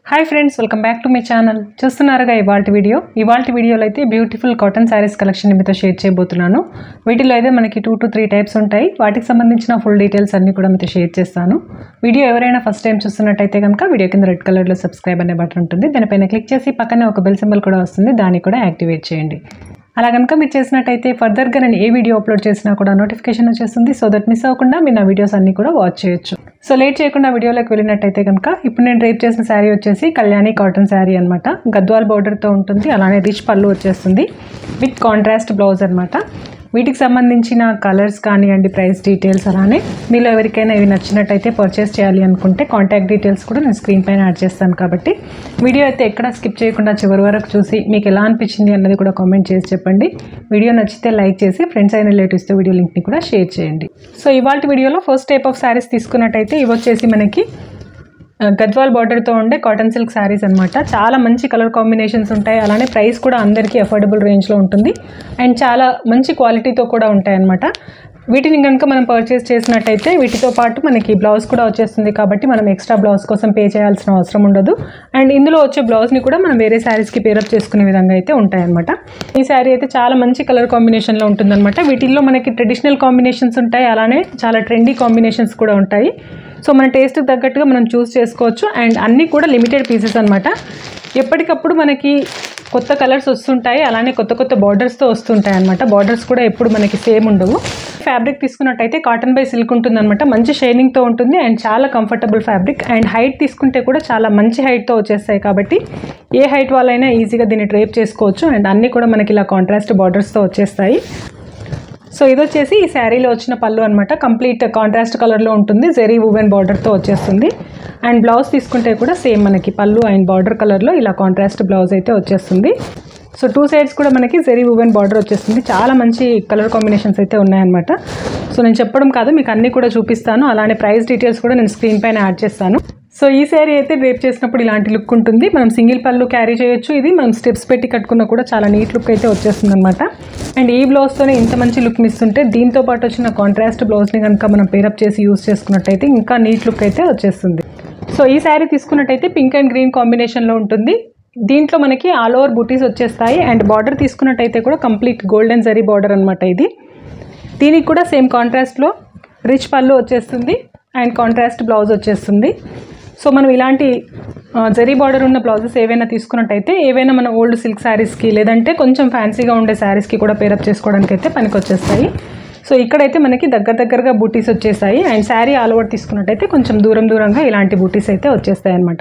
hi friends welcome back to my channel చూస్తున్నారుగా ఇవాళ video ఇవాళ వీడియోలో అయితే బ్యూటిఫుల్ కాటన్ శారీస్ కలెక్షన్ మీతో షేర్ చేయబోతున్నాను వీటిలో అయితే మనకి టూ టు త్రీ టైప్స్ ఉంటాయి వాటికి సంబంధించిన ఫుల్ డీటెయిల్స్ అన్ని కూడా మీతో షేర్ చేస్తాను వీడియో ఎవరైనా ఫస్ట్ టైం చూస్తున్నట్టయితే కనుక వీడియో కింద రెడ్ కలర్లో సబ్స్క్రైబ్ అనే బటన్ ఉంటుంది దానిపైన క్లిక్ చేసి పక్కనే ఒక బెల్ సింబల్ కూడా వస్తుంది దాన్ని కూడా యాక్టివేట్ చేయండి అలా కనుక మీరు చేసినట్టయితే ఫర్దర్గా నేను ఏ వీడియో అప్లోడ్ చేసినా కూడా నోటిఫికేషన్ వచ్చేస్తుంది సో దట్ మిస్ అవ్వకుండా మీరు నా వీడియోస్ అన్ని కూడా వాచ్ చేయొచ్చు సో లేట్ చేయకుండా వీడియోలోకి వెళ్ళినట్టయితే కనుక ఇప్పుడు నేను రేప్ చేసిన శారీ వచ్చేసి కళ్యాణి కాటన్ శారీ అనమాట గద్వాల్ బార్డర్తో ఉంటుంది అలానే రిచ్ పళ్ళు వచ్చేస్తుంది విత్ కాంట్రాస్ట్ బ్లౌజ్ అనమాట వీటికి సంబంధించిన కలర్స్ కానివ్వండి ప్రైస్ డీటెయిల్స్ అలానే మీలో ఎవరికైనా ఇవి నచ్చినట్టయితే పర్చేస్ చేయాలి అనుకుంటే కాంటాక్ట్ డీటెయిల్స్ కూడా నేను స్క్రీన్ పైన యాడ్ చేస్తాను కాబట్టి వీడియో అయితే ఎక్కడ స్కిప్ చేయకుండా చివరి వరకు చూసి మీకు ఎలా అనిపించింది అన్నది కూడా కామెంట్ చేసి చెప్పండి వీడియో నచ్చితే లైక్ చేసి ఫ్రెండ్స్ అయిన రిలేటివ్స్తో వీడియో లింక్ని కూడా షేర్ చేయండి సో ఇవాళ వీడియోలో ఫస్ట్ టైప్ ఆఫ్ శారీస్ తీసుకున్నట్టయితే ఇవి వచ్చేసి మనకి ఆ, గద్వాల్ బార్డర్తో ఉండే కాటన్ సిల్క్ శారీస్ అనమాట చాలా మంచి కలర్ కాంబినేషన్స్ ఉంటాయి అలానే ప్రైస్ కూడా అందరికీ అఫోర్డబుల్ రేంజ్లో ఉంటుంది అండ్ చాలా మంచి క్వాలిటీతో కూడా ఉంటాయి అనమాట వీటిని కనుక మనం పర్చేస్ చేసినట్టయితే వీటితో పాటు మనకి బ్లౌజ్ కూడా వచ్చేస్తుంది కాబట్టి మనం ఎక్స్ట్రా బ్లౌజ్ కోసం పే చేయాల్సిన అవసరం ఉండదు అండ్ ఇందులో వచ్చే బ్లౌజ్ని కూడా మనం వేరే శారీస్కి పేరప్ చేసుకునే విధంగా అయితే ఉంటాయన్నమాట ఈ శారీ అయితే చాలా మంచి కలర్ కాంబినేషన్లో ఉంటుందన్నమాట వీటిల్లో మనకి ట్రెడిషనల్ కాంబినేషన్స్ ఉంటాయి అలానే చాలా ట్రెండీ కాంబినేషన్స్ కూడా ఉంటాయి సో మన టేస్ట్కి తగ్గట్టుగా మనం చూస్ చేసుకోవచ్చు అండ్ అన్నీ కూడా లిమిటెడ్ పీసెస్ అనమాట ఎప్పటికప్పుడు మనకి కొత్త కలర్స్ వస్తుంటాయి అలానే కొత్త కొత్త బార్డర్స్తో వస్తుంటాయి అనమాట బార్డర్స్ కూడా ఎప్పుడు మనకి సేమ్ ఉండవు ఫ్యాబ్రిక్ తీసుకున్నట్టయితే కాటన్ బై సిల్క్ ఉంటుంది అనమాట మంచి షైనింగ్తో ఉంటుంది అండ్ చాలా కంఫర్టబుల్ ఫ్యాబ్రిక్ అండ్ హైట్ తీసుకుంటే కూడా చాలా మంచి హైట్తో వచ్చేస్తాయి కాబట్టి ఏ హైట్ వాళ్ళైనా ఈజీగా దీన్ని డ్రేప్ చేసుకోవచ్చు అండ్ అన్నీ కూడా మనకి ఇలా కాంట్రాస్ట్ బార్డర్స్తో వచ్చేస్తాయి సో ఇది వచ్చేసి ఈ శారీలో వచ్చిన పళ్ళు అనమాట కంప్లీట్ కాంట్రాస్ట్ కలర్లో ఉంటుంది జెరీ వువెన్ బార్డర్తో వచ్చేస్తుంది అండ్ బ్లౌజ్ తీసుకుంటే కూడా సేమ్ మనకి పళ్ళు అండ్ బార్డర్ కలర్లో ఇలా కాంట్రాస్ట్ బ్లౌజ్ అయితే వచ్చేస్తుంది సో టూ సైడ్స్ కూడా మనకి జెరీ వువెన్ బార్డర్ వచ్చేస్తుంది చాలా మంచి కలర్ కాంబినేషన్స్ అయితే ఉన్నాయన్నమాట సో నేను చెప్పడం కాదు మీకు అన్నీ కూడా చూపిస్తాను అలానే ప్రైస్ డీటెయిల్స్ కూడా నేను స్క్రీన్ పైన యాడ్ చేస్తాను సో ఈ శారీ అయితే డ్రేప్ చేసినప్పుడు ఇలాంటి లుక్ ఉంటుంది మనం సింగిల్ పళ్ళు క్యారీ చేయొచ్చు ఇది మనం స్టెప్స్ పెట్టి కట్టుకున్నా కూడా చాలా నీట్ లుక్ అయితే వచ్చేస్తుంది అనమాట అండ్ ఈ బ్లౌజ్తోనే ఇంత మంచి లుక్ని ఇస్తుంటే దీంతో పాటు వచ్చిన కాంట్రాస్ట్ బ్లౌజ్ని కనుక మనం పేరప్ చేసి యూస్ చేసుకున్నట్టయితే ఇంకా నీట్ లుక్ అయితే వచ్చేస్తుంది సో ఈ శారీ తీసుకున్నట్టయితే పింక్ అండ్ గ్రీన్ కాంబినేషన్లో ఉంటుంది దీంట్లో మనకి ఆల్ ఓవర్ బూటీస్ వచ్చేస్తాయి అండ్ బార్డర్ తీసుకున్నట్టయితే కూడా కంప్లీట్ గోల్డెన్ జరీ బార్డర్ అనమాట ఇది దీనికి కూడా సేమ్ కాంట్రాస్ట్లో రిచ్ పళ్ళు వచ్చేస్తుంది అండ్ కాంట్రాస్ట్ బ్లౌజ్ వచ్చేస్తుంది సో మనం ఇలాంటి ఆ, జరీ బార్డర్ ఉన్న బ్లౌజెస్ ఏవైనా తీసుకున్నట్టయితే ఏవైనా మన ఓల్డ్ సిల్క్ శారీస్కి లేదంటే కొంచెం ఫ్యాన్సీగా ఉండే శారీస్కి కూడా పేరప్ చేసుకోవడానికి అయితే పనికి వచ్చేస్తాయి సో ఇక్కడైతే మనకి దగ్గర దగ్గరగా బూటీస్ వచ్చేసాయి అండ్ శారీ ఆల్ ఓవర్ తీసుకున్నట్టయితే కొంచెం దూరం దూరంగా ఇలాంటి బూటీస్ అయితే వచ్చేస్తాయి అనమాట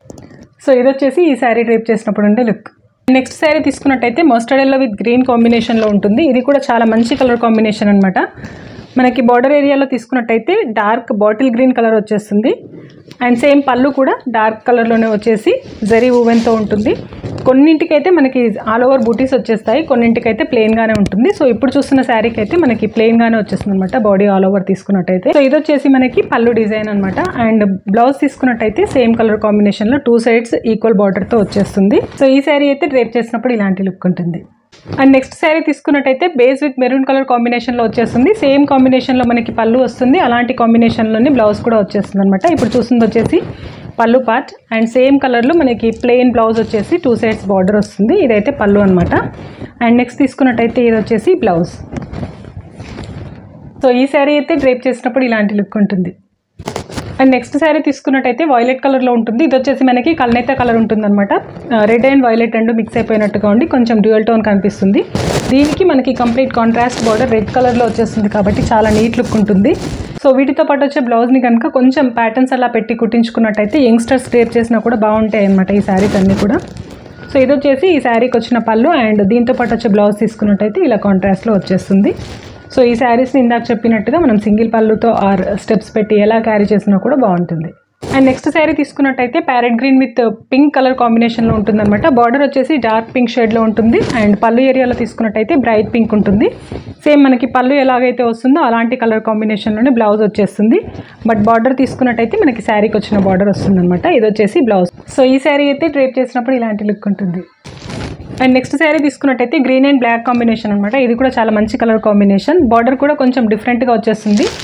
సో ఇది వచ్చేసి ఈ శారీ డ్రేప్ చేసినప్పుడు ఉండే లుక్ నెక్స్ట్ శారీ తీసుకున్నట్టయితే మస్టర్డ్ ఎల్లో విత్ గ్రీన్ కాంబినేషన్లో ఉంటుంది ఇది కూడా చాలా మంచి కలర్ కాంబినేషన్ అనమాట మనకి బార్డర్ ఏరియాలో తీసుకున్నట్టయితే డార్క్ బాటిల్ గ్రీన్ కలర్ వచ్చేస్తుంది అండ్ సేమ్ పళ్ళు కూడా డార్క్ కలర్లోనే వచ్చేసి జరీ ఊవెన్తో ఉంటుంది కొన్నింటికైతే మనకి ఆల్ ఓవర్ బూటీస్ వచ్చేస్తాయి కొన్నింటికైతే ప్లెయిన్గానే ఉంటుంది సో ఇప్పుడు చూస్తున్న శారీకి అయితే మనకి ప్లెయిన్గానే వచ్చేస్తుంది అనమాట బాడీ ఆల్ ఓవర్ తీసుకున్నట్టయితే సో ఇది వచ్చేసి మనకి పళ్ళు డిజైన్ అనమాట అండ్ బ్లౌజ్ తీసుకున్నట్టయితే సేమ్ కలర్ కాంబినేషన్లో టూ సైడ్స్ ఈక్వల్ బార్డర్తో వచ్చేస్తుంది సో ఈ శారీ అయితే డ్రేప్ చేసినప్పుడు ఇలాంటి లుక్ ఉంటుంది అండ్ నెక్స్ట్ శారీ తీసుకున్నట్టయితే బేస్ విత్ మెరూన్ కలర్ కాంబినేషన్లో వచ్చేస్తుంది సేమ్ కాంబినేషన్లో మనకి పళ్ళు వస్తుంది అలాంటి కాంబినేషన్లోనే బ్లౌజ్ కూడా వచ్చేస్తుంది అనమాట ఇప్పుడు చూస్తుంది వచ్చేసి పళ్ళు పార్ట్ అండ్ సేమ్ కలర్లో మనకి ప్లెయిన్ బ్లౌజ్ వచ్చేసి టూ సైడ్స్ బార్డర్ వస్తుంది ఇదైతే పళ్ళు అనమాట అండ్ నెక్స్ట్ తీసుకున్నట్టయితే ఇది వచ్చేసి బ్లౌజ్ సో ఈ శారీ అయితే డ్రేప్ చేసినప్పుడు ఇలాంటి లుక్ ఉంటుంది అండ్ నెక్స్ట్ శారీ తీసుకున్నట్టయితే వైలెట్ కలర్లో ఉంటుంది ఇది వచ్చేసి మనకి కల్నేత కలర్ ఉంటుంది అనమాట రెడ్ అండ్ వైలెట్ రెండు మిక్స్ అయిపోయినట్టుగా ఉండి కొంచెం డ్యూయల్ టోన్ కనిపిస్తుంది దీనికి మనకి కంప్లీట్ కాంట్రాస్ట్ బార్డర్ రెడ్ కలర్లో వచ్చేస్తుంది కాబట్టి చాలా నీట్ లుక్ ఉంటుంది సో వీటితో పాటు వచ్చే బ్లౌజ్ని కనుక కొంచెం ప్యాటర్న్స్ అలా పెట్టి కుట్టించుకున్నట్టయితే యంగ్స్టర్స్ డ్రేప్ చేసినా కూడా బాగుంటాయి అనమాట ఈ శారీస్ అన్నీ కూడా సో ఇది వచ్చేసి ఈ శారీకి వచ్చిన పళ్ళు అండ్ దీంతో పాటు వచ్చే బ్లౌజ్ తీసుకున్నట్టయితే ఇలా కాంట్రాస్ట్లో వచ్చేస్తుంది సో ఈ శారీస్ని ఇందాక చెప్పినట్టుగా మనం సింగిల్ పళ్ళుతో ఆర్ స్టెప్స్ పెట్టి ఎలా క్యారీ చేసినా కూడా బాగుంటుంది అండ్ నెక్స్ట్ శారీ తీసుకున్నట్టయితే parrot green with pink colour కాంబినేషన్లో ఉంటుందన్నమాట బార్డర్ వచ్చేసి డార్క్ పింక్ షేడ్లో ఉంటుంది అండ్ పళ్ళు ఏరియాలో తీసుకున్నట్టయితే బ్రైట్ పింక్ ఉంటుంది సేమ్ మనకి పళ్ళు ఎలాగైతే వస్తుందో అలాంటి కలర్ కాంబినేషన్లోనే బ్లౌజ్ వచ్చేస్తుంది బట్ బార్డర్ తీసుకున్నట్టయితే మనకి శారీకి వచ్చిన బార్డర్ వస్తుందన్నమాట ఇది వచ్చేసి బ్లౌజ్ సో ఈ శారీ అయితే డ్రేప్ చేసినప్పుడు ఇలాంటి లుక్ ఉంటుంది అండ్ నెక్స్ట్ శారీ తీసుకున్నట్టయితే గ్రీన్ అండ్ బ్లాక్ కాంబినేషన్ అనమాట ఇది కూడా చాలా మంచి కలర్ కాంబినేషన్ బార్డర్ కూడా కొంచెం డిఫరెంట్గా వచ్చేస్తుంది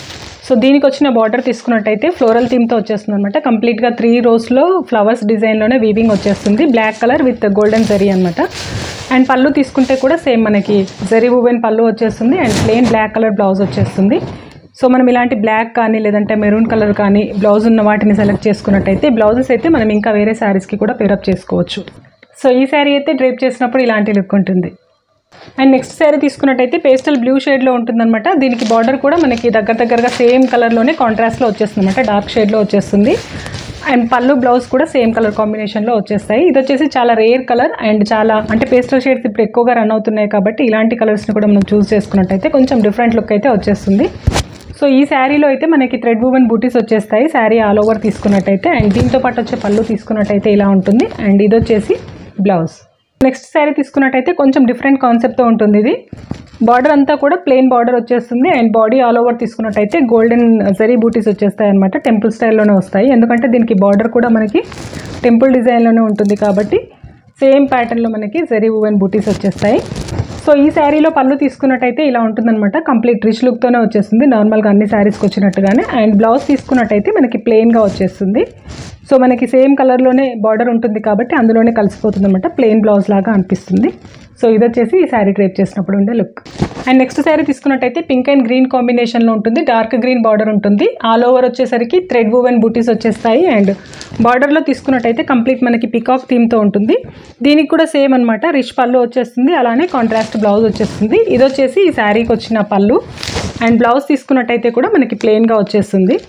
సో దీనికి వచ్చిన బార్డర్ తీసుకున్నట్టయితే ఫ్లోరల్ థీమ్తో వచ్చేస్తుంది అనమాట కంప్లీట్గా త్రీ రోస్లో ఫ్లవర్స్ డిజైన్లోనే వీవింగ్ వచ్చేస్తుంది black colour with golden zari అనమాట అండ్ పళ్ళు తీసుకుంటే కూడా సేమ్ మనకి జరీ వువెన్ పళ్ళు వచ్చేస్తుంది and plain black colour blouse వచ్చేస్తుంది సో మనం ఇలాంటి బ్లాక్ కానీ లేదంటే మెరూన్ కలర్ కానీ బ్లౌజ్ ఉన్న వాటిని సెలెక్ట్ చేసుకున్నట్టయితే బ్లౌజెస్ అయితే మనం ఇంకా వేరే శారీస్కి కూడా పేరప్ చేసుకోవచ్చు సో ఈ శారీ అయితే డ్రేప్ చేసినప్పుడు ఇలాంటి లుక్ ఉంటుంది అండ్ నెక్స్ట్ శారీ తీసుకున్నట్టయితే పేస్టల్ బ్లూ షేడ్లో ఉంటుందన్నమాట దీనికి బార్డర్ కూడా మనకి దగ్గర దగ్గరగా సేమ్ కలర్లోనే కాంట్రాస్ట్లో వచ్చేస్తుంది అనమాట డార్క్ షేడ్లో వచ్చేస్తుంది అండ్ పళ్ళు బ్లౌజ్ కూడా సేమ్ కలర్ కాంబినేషన్లో వచ్చేస్తాయి ఇది వచ్చేసి చాలా రేర్ కలర్ అండ్ చాలా అంటే పేస్టల్ షేడ్స్ ఇప్పుడు ఎక్కువగా రన్ అవుతున్నాయి కాబట్టి ఇలాంటి కలర్స్ని కూడా మనం చూస్ చేసుకున్నట్టయితే కొంచెం డిఫరెంట్ లుక్ అయితే వచ్చేస్తుంది సో ఈ శారీలో అయితే మనకి థ్రెడ్ వువెన్ బూటీస్ వచ్చేస్తాయి శారీ ఆల్ ఓవర్ తీసుకున్నట్టయితే అండ్ దీంతో పాటు వచ్చే పళ్ళు తీసుకున్నట్టయితే ఇలా ఉంటుంది అండ్ ఇది వచ్చేసి బ్లౌజ్ నెక్స్ట్ శారీ తీసుకున్నట్టయితే కొంచెం డిఫరెంట్ కాన్సెప్ట్తో ఉంటుంది ఇది బార్డర్ అంతా కూడా ప్లెయిన్ బార్డర్ వచ్చేస్తుంది అండ్ బాడీ ఆల్ ఓవర్ తీసుకున్నట్టయితే గోల్డెన్ జరీ బూటీస్ వచ్చేస్తాయి అనమాట టెంపుల్ స్టైల్లోనే వస్తాయి ఎందుకంటే దీనికి బార్డర్ కూడా మనకి టెంపుల్ డిజైన్లోనే ఉంటుంది కాబట్టి సేమ్ ప్యాటర్న్లో మనకి జరీ వువెన్ బూటీస్ వచ్చేస్తాయి సో ఈ శారీలో పళ్ళు తీసుకున్నట్టయితే ఇలా ఉంటుందన్నమాట కంప్లీట్ రిచ్ లుక్తోనే వచ్చేస్తుంది నార్మల్గా అన్ని శారీస్కి వచ్చినట్టుగానే అండ్ బ్లౌజ్ తీసుకున్నట్టయితే మనకి ప్లెయిన్గా వచ్చేస్తుంది సో మనకి సేమ్ కలర్లోనే బార్డర్ ఉంటుంది కాబట్టి అందులోనే కలిసిపోతుంది అనమాట ప్లెయిన్ బ్లౌజ్ లాగా అనిపిస్తుంది సో ఇది వచ్చేసి ఈ శారీ డ్రేప్ చేసినప్పుడు ఉండే లుక్ అండ్ నెక్స్ట్ శారీ తీసుకున్నట్టయితే పింక్ అండ్ గ్రీన్ కాంబినేషన్లో ఉంటుంది డార్క్ గ్రీన్ బార్డర్ ఉంటుంది ఆల్ ఓవర్ వచ్చేసరికి థ్రెడ్ వువెన్ బూటీస్ వచ్చేస్తాయి అండ్ బార్డర్లో తీసుకున్నట్టయితే కంప్లీట్ మనకి పికాక్ థీమ్తో ఉంటుంది దీనికి కూడా సేమ్ అనమాట రిచ్ పళ్ళు వచ్చేస్తుంది అలానే కాంట్రాస్ట్ బ్లౌజ్ వచ్చేస్తుంది ఇది వచ్చేసి ఈ శారీకి వచ్చిన పళ్ళు అండ్ బ్లౌజ్ తీసుకున్నట్టయితే కూడా మనకి ప్లెయిన్గా వచ్చేస్తుంది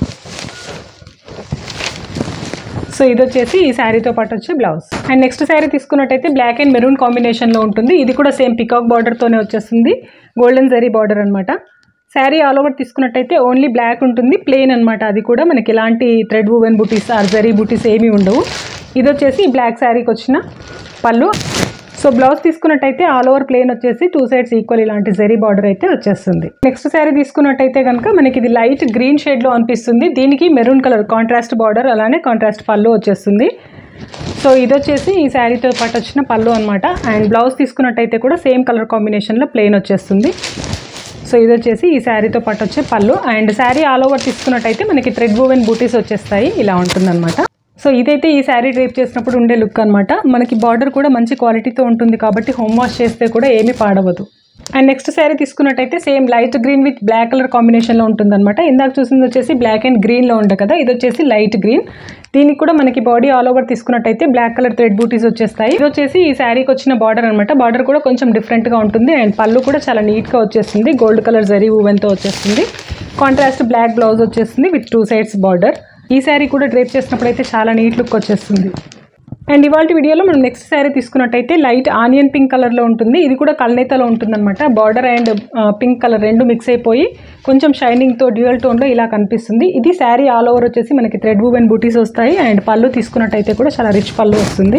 సో ఇది వచ్చేసి ఈ శారీతో పాటు వచ్చే బ్లౌజ్ అండ్ నెక్స్ట్ శారీ తీసుకున్నట్టయితే బ్లాక్ అండ్ మెరూన్ కాంబినేషన్లో ఉంటుంది ఇది కూడా సేమ్ పికాక్ బార్డర్తోనే వచ్చేస్తుంది గోల్డెన్ జరీ బార్డర్ అనమాట శారీ ఆల్ ఓవర్ తీసుకున్నట్టయితే ఓన్లీ బ్లాక్ ఉంటుంది ప్లెయిన్ అనమాట అది కూడా మనకి ఎలాంటి thread woven butis or zari butis ఏమీ ఉండవు ఇది వచ్చేసి బ్లాక్ శారీకి వచ్చిన పళ్ళు సో బ్లౌజ్ తీసుకున్నట్టయితే ఆల్ ఓవర్ ప్లేన్ వచ్చేసి టూ సైడ్స్ ఈక్వల్ ఇలాంటి జరీ బార్డర్ అయితే వచ్చేస్తుంది నెక్స్ట్ శారీ తీసుకున్నట్టయితే కనుక మనకి ఇది లైట్ గ్రీన్ షేడ్లో అనిపిస్తుంది దీనికి మెరూన్ కలర్ కాంట్రాస్ట్ బార్డర్ అలానే కాంట్రాస్ట్ పళ్ళు వచ్చేస్తుంది సో ఇది వచ్చేసి ఈ శారీతో పాటు వచ్చిన పళ్ళు అనమాట అండ్ బ్లౌజ్ తీసుకున్నట్టయితే కూడా సేమ్ కలర్ కాంబినేషన్లో ప్లెయిన్ వచ్చేస్తుంది సో ఇది వచ్చేసి ఈ శారీతో పాటు వచ్చే పళ్ళు అండ్ శారీ ఆల్ ఓవర్ తీసుకున్నట్టయితే మనకి థ్రెడ్ వూవెన్ బూటీస్ వచ్చేస్తాయి ఇలా ఉంటుందన్నమాట సో ఇదైతే ఈ శారీ డ్రేప్ చేసినప్పుడు ఉండే లుక్ అనమాట మనకి బార్డర్ కూడా మంచి క్వాలిటీతో ఉంటుంది కాబట్టి హోమ్ వాష్ చేస్తే కూడా ఏమీ పాడవదు అండ్ నెక్స్ట్ శారీ తీసుకున్నట్టయితే same light green with black colour కాంబినేషన్లో ఉంటుందన్నమాట ఇందాక చూసింది వచ్చేసి బ్లాక్ అండ్ గ్రీన్లో ఉండే కదా ఇది వచ్చేసి లైట్ గ్రీన్ దీనికి కూడా మనకి బాడీ ఆల్ ఓవర్ తీసుకున్నట్టయితే బ్లాక్ కలర్ థ్రెడ్ బూటీస్ వచ్చేస్తాయి ఇది వచ్చేసి ఈ శారీకి వచ్చిన బార్డర్ అనమాట బార్డర్ కూడా కొంచెం డిఫరెంట్గా ఉంటుంది అండ్ పళ్ళు కూడా చాలా నీట్గా వచ్చేస్తుంది గోల్డ్ కలర్ జరీ ఊవెన్తో వచ్చేస్తుంది కాంట్రాస్ట్ బ్లాక్ బ్లౌజ్ వచ్చేస్తుంది విత్ టూ సైడ్స్ బార్డర్ ఈ శారీ కూడా డ్రేప్ చేసినప్పుడు అయితే చాలా నీట్ లుక్ వచ్చేస్తుంది అండ్ ఇవాళ వీడియోలో మనం నెక్స్ట్ శారీ తీసుకున్నట్టయితే లైట్ ఆనియన్ పింక్ కలర్లో ఉంటుంది ఇది కూడా కల్నేతలో ఉంటుందన్నమాట బార్డర్ అండ్ పింక్ కలర్ రెండు మిక్స్ అయిపోయి కొంచెం షైనింగ్తో డ్యూయల్ టోన్లో ఇలా కనిపిస్తుంది ఇది శారీ ఆల్ ఓవర్ వచ్చేసి మనకి థ్రెడ్ వూవెన్ బూటీస్ వస్తాయి అండ్ పళ్ళు తీసుకున్నట్టయితే కూడా చాలా రిచ్ పళ్ళు వస్తుంది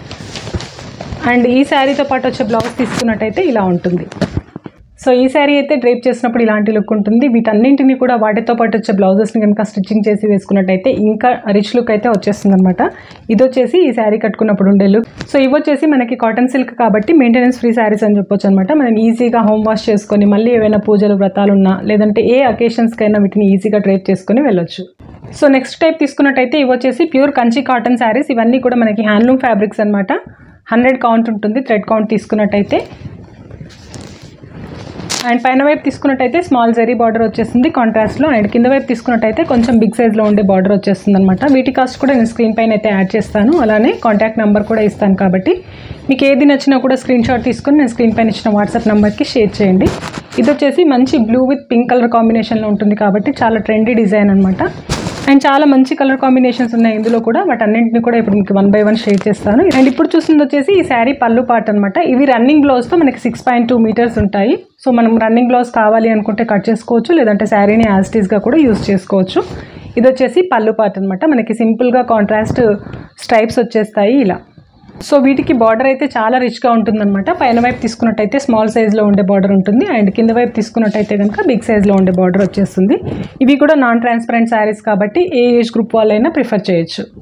అండ్ ఈ శారీతో పాటు వచ్చే బ్లౌజ్ తీసుకున్నట్టయితే ఇలా ఉంటుంది సో ఈ శారీ అయితే డ్రేప్ చేసినప్పుడు ఇలాంటి లుక్ ఉంటుంది వీటన్నింటిని కూడా వాటితో పాటు వచ్చే బ్లౌజెస్ని కనుక స్టిచ్చింగ్ చేసి వేసుకున్నట్టయితే ఇంకా రిచ్ లుక్ అయితే వచ్చేస్తుంది అనమాట ఇది వచ్చేసి ఈ శారీ కట్టుకున్నప్పుడు ఉండే లుక్ సో ఇవి వచ్చేసి మనకి కాటన్ సిల్క్ కాబట్టి మెయింటెనెన్స్ ఫ్రీ శారీస్ అని చెప్పొచ్చు అనమాట మనం ఈజీగా హోమ్ వాష్ చేసుకొని మళ్ళీ ఏవైనా పూజలు వ్రతాలు ఉన్నా లేదంటే ఏ అకేషన్స్కైనా వీటిని ఈజీగా డ్రేప్ చేసుకొని వెళ్ళొచ్చు సో నెక్స్ట్ టైప్ తీసుకున్నట్టయితే ఇవి వచ్చేసి ప్యూర్ కంచి కాటన్ శారీస్ ఇవన్నీ కూడా మనకి హ్యాండ్లూమ్ ఫ్యాబ్రిక్స్ అనమాట హండ్రెడ్ కౌంట్ ఉంటుంది థ్రెడ్ కౌంట్ తీసుకున్నట్టయితే అండ్ పైన వైపు తీసుకున్నట్టయితే స్మాల్ జరీ బార్డర్ వచ్చేస్తుంది కాంట్రాస్ట్లో అండ్ కింద వైపు తీసుకున్నట్టయితే కొంచెం బిగ్ సైజ్లో ఉండే బార్డర్ వచ్చేస్తుంది అనమాట వీటి కాస్ట్ కూడా నేను స్క్రీన్ పైన అయితే యాడ్ చేస్తాను అలానే కాంటాక్ట్ నెంబర్ కూడా ఇస్తాను కాబట్టి మీకు ఏది నచ్చినా కూడా స్క్రీన్ షాట్ తీసుకొని నేను స్క్రీన్ పైన ఇచ్చిన వాట్సాప్ నెంబర్కి షేర్ చేయండి ఇది వచ్చేసి మంచి బ్లూ విత్ పింక్ కలర్ కాంబినేషన్లో ఉంటుంది కాబట్టి చాలా ట్రెండీ డిజైన్ అనమాట అండ్ చాలా మంచి కలర్ కాంబినేషన్స్ ఉన్నాయి ఇందులో కూడా వాటన్నింటిని కూడా ఇప్పుడు మీకు వన్ బై వన్ షేర్ చేస్తాను అండ్ ఇప్పుడు చూసింది వచ్చేసి ఈ శారీ పళ్ళు పార్ట్ అనమాట ఇవి రన్నింగ్ బ్లౌజ్తో మనకి సిక్స్ పాయింట్ టూ మీటర్స్ ఉంటాయి సో మనం రన్నింగ్ బ్లౌజ్ కావాలి అనుకుంటే కట్ చేసుకోవచ్చు లేదంటే శారీని యాజ్ టీస్గా కూడా యూస్ చేసుకోవచ్చు ఇది వచ్చేసి పళ్ళు పార్ట్ అనమాట మనకి సింపుల్గా కాంట్రాస్ట్ స్ట్రైప్స్ వచ్చేస్తాయి ఇలా సో వీటికి బార్డర్ అయితే చాలా రిచ్గా ఉంటుందన్నమాట పైన వైపు తీసుకున్నట్టయితే స్మాల్ సైజ్లో ఉండే బార్డర్ ఉంటుంది అండ్ కింద వైపు తీసుకున్నట్టయితే కనుక బిగ్ సైజ్లో ఉండే బార్డర్ వచ్చేస్తుంది ఇవి కూడా నాన్ ట్రాన్స్పరెంట్ శారీస్ కాబట్టి ఏ ఏజ్ గ్రూప్ వాళ్ళైనా ప్రిఫర్ చేయొచ్చు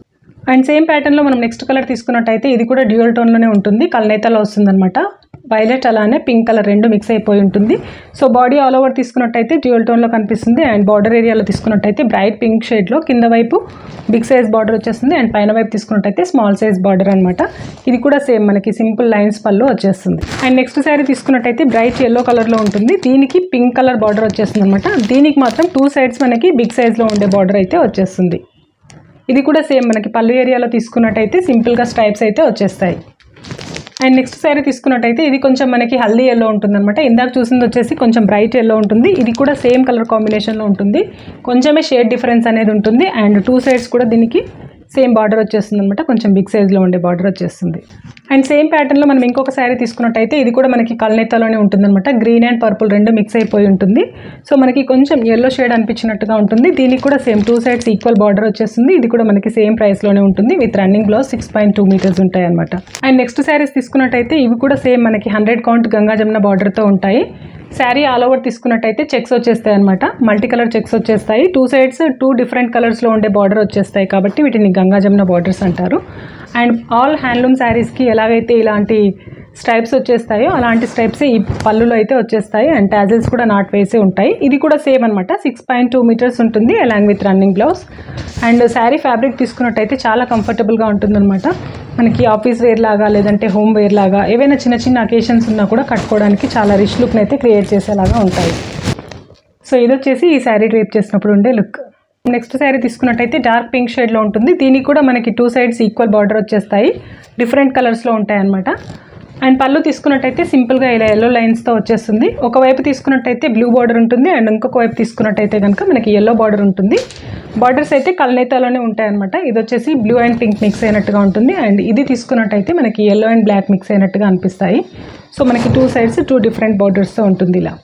అండ్ సేమ్ ప్యాటర్న్లో మనం నెక్స్ట్ కలర్ తీసుకున్నట్టయితే ఇది కూడా డ్యూయల్ టోన్లోనే ఉంటుంది కల్నేతలో వస్తుందన్నమాట వైలెట్ అలానే పింక్ కలర్ రెండు మిక్స్ అయిపోయి ఉంటుంది సో బాడీ ఆల్ ఓవర్ తీసుకున్నట్టయితే డ్యూయల్ టోన్లో కనిపిస్తుంది అండ్ బార్డర్ ఏరియాలో తీసుకున్నట్టయితే బ్రైట్ పింక్ షేడ్లో కింద వైపు బిగ్ సైజ్ బార్డర్ వచ్చేస్తుంది అండ్ పైన వైపు తీసుకున్నట్టయితే స్మాల్ సైజ్ బార్డర్ అనమాట ఇది కూడా సేమ్ మనకి సింపుల్ లైన్స్ పళ్ళు వచ్చేస్తుంది అండ్ నెక్స్ట్ శారీ తీసుకున్నట్టయితే బ్రైట్ ఎల్లో కలర్లో ఉంటుంది దీనికి పింక్ కలర్ బార్డర్ వచ్చేస్తుంది అనమాట దీనికి మాత్రం టూ సైడ్స్ మనకి బిగ్ సైజ్లో ఉండే బార్డర్ అయితే వచ్చేస్తుంది ఇది కూడా సేమ్ మనకి పళ్ళు ఏరియాలో తీసుకున్నట్టయితే సింపుల్గా స్ట్రైప్స్ అయితే వచ్చేస్తాయి అండ్ నెక్స్ట్ శారీ తీసుకున్నట్టయితే ఇది కొంచెం మనకి హల్దీ ఎల్లో ఉంటుంది అనమాట ఇందాక చూసింది వచ్చేసి కొంచెం బ్రైట్ ఎల్లో ఉంటుంది ఇది కూడా సేమ్ కలర్ కాంబినేషన్లో ఉంటుంది కొంచెమే షేడ్ డిఫరెన్స్ అనేది ఉంటుంది అండ్ టూ సైడ్స్ కూడా దీనికి సేమ్ బార్డర్ వచ్చేస్తుంది అనమాట కొంచెం బిగ్ సైజ్లో ఉండే బార్డర్ వచ్చేస్తుంది అండ్ సేమ్ ప్యాటర్న్లో మనం ఇంకొక శారీ తీసుకున్నట్టయితే ఇది కూడా మనకి కల్నెత్తలోనే ఉంటుందన్నమాట గ్రీన్ అండ్ పర్పుల్ రెండు మిక్స్ అయిపోయి ఉంటుంది సో మనకి కొంచెం ఎల్లో షేడ్ అనిపించినట్టుగా ఉంటుంది దీనికి కూడా same two sides equal border వచ్చేస్తుంది ఇది కూడా మనకి సేమ్ ప్రైస్లోనే ఉంటుంది with running blouse six point two metres ఉంటాయి అనమాట అండ్ నెక్స్ట్ శారీస్ తీసుకున్నట్టయితే ఇవి కూడా సేమ్ మనకి హండ్రెడ్ కౌంట్ గంగా జమున బార్డర్తో ఉంటాయి శారీ ఆల్ ఓవర్ తీసుకున్నట్టయితే చెక్స్ వచ్చేస్తాయి అనమాట మల్టీ కలర్ చెక్స్ వచ్చేస్తాయి టూ సైడ్స్ టూ డిఫరెంట్ కలర్స్లో ఉండే బార్డర్ వచ్చేస్తాయి కాబట్టి వీటిని గంగా జమున బార్డర్స్ అంటారు అండ్ ఆల్ హ్యాండ్లూమ్ శారీస్కి ఎలాగైతే ఇలాంటి స్ట్రైప్స్ వచ్చేస్తాయో అలాంటి స్ట్రైప్స్ ఈ పళ్ళులో అయితే వచ్చేస్తాయి అండ్ టాజిల్స్ కూడా నాట్ వేసే ఉంటాయి ఇది కూడా సేమ్ అనమాట సిక్స్ పాయింట్ టూ మీటర్స్ ఉంటుంది along with running blouse and sari fabric తీసుకున్నట్టయితే చాలా కంఫర్టబుల్గా ఉంటుందన్నమాట మనకి ఆఫీస్ వేర్ లాగా లేదంటే హోమ్ వేర్ లాగా ఏవైనా చిన్న చిన్న అకేషన్స్ ఉన్నా కూడా కట్టుకోవడానికి చాలా రిచ్ లుక్ని అయితే క్రియేట్ చేసేలాగా ఉంటాయి సో ఇది వచ్చేసి ఈ శారీ డ్రేప్ చేసినప్పుడు ఉండే లుక్ నెక్స్ట్ శారీ తీసుకున్నట్టయితే డార్క్ పింక్ షేడ్లో ఉంటుంది దీనికి కూడా మనకి టూ సైడ్స్ ఈక్వల్ బార్డర్ వచ్చేస్తాయి డిఫరెంట్ కలర్స్లో ఉంటాయి అనమాట అండ్ పళ్ళు తీసుకున్నట్టయితే సింపుల్గా ఇలా ఎల్లో లైన్స్తో వచ్చేస్తుంది ఒకవైపు తీసుకున్నట్టయితే బ్లూ బార్డర్ ఉంటుంది అండ్ ఇంకొక వైపు తీసుకున్నట్టయితే కనుక మనకి ఎల్లో బార్డర్ ఉంటుంది బార్డర్స్ అయితే కల్నేతాలోనే ఉంటాయి అనమాట ఇది వచ్చేసి బ్లూ అండ్ పింక్ మిక్స్ అయినట్టుగా ఉంటుంది అండ్ ఇది తీసుకున్నట్టయితే మనకి ఎల్లో అండ్ బ్లాక్ మిక్స్ అయినట్టుగా అనిపిస్తాయి సో మనకి టూ సైడ్స్ టూ డిఫరెంట్ బార్డర్స్తో ఉంటుంది ఇలా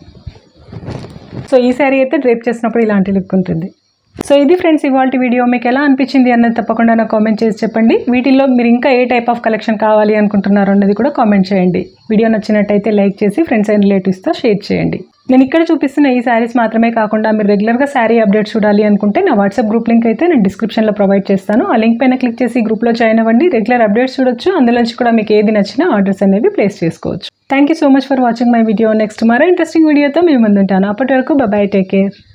సో ఈ శారీ అయితే డ్రేప్ చేసినప్పుడు ఇలాంటి లుక్ ఉంటుంది సో ఇది ఫ్రెండ్స్ ఇవాళ వీడియో మీకు ఎలా అనిపించింది అన్నది తప్పకుండా నాకు కామెంట్ చేసి చెప్పండి వీటిల్లో మీరు ఇంకా ఏ టైప్ ఆఫ్ కలెక్షన్ కావాలి అనుకుంటున్నారో అన్నది కూడా కామెంట్ చేయండి వీడియో నచ్చినట్టయితే లైక్ చేసి ఫ్రెండ్స్ అండ్ రిలేటివ్స్తో షేర్ చేయండి నేను ఇక్కడ చూపిస్తున్న ఈ శారీస్ మాత్రమే కాకుండా మీరు రెగ్యులర్గా శారీ అప్డేట్ చూడాలి అనుకుంటే నా వాట్సాప్ గ్రూప్ లింక్ అయితే నేను డిస్క్రిప్షన్లో ప్రొవైడ్ చేస్తాను ఆ లింక్ పైన క్లిక్ చేసి గ్రూప్లో జాయిన్ అవ్వండి రెగ్యులర్ అప్డేట్స్ చూడొచ్చు అందులోంచి కూడా మీకు ఏది నచ్చినా ఆర్డర్స్ అనేవి ప్లేస్ చేసుకోవచ్చు thank you so much for watching my video next మరో ఇంట్రెస్టింగ్ వీడియోతో మేము ముందుంటాను అప్పటి వరకు బాయ్ టేక్ కేర్